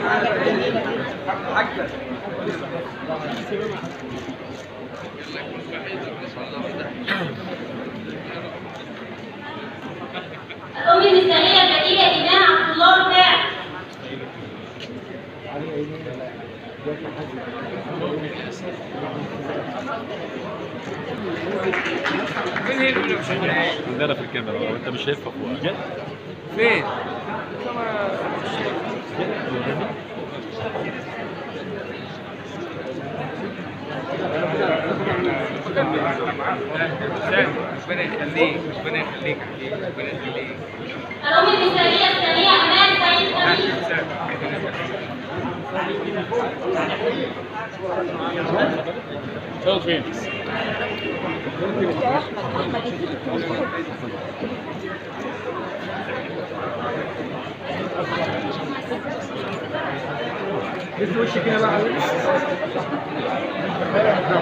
الأم المثالية البديلة إيمان عبد الله رفاعي عندنا في الكاميرا لو انت مش شايفها فوق فين؟ ربنا يخليك ربنا يخليك ربنا يخليك الأم المثالية الثانية أمان سعيد أمين شوف فين بس وشك هنا بقى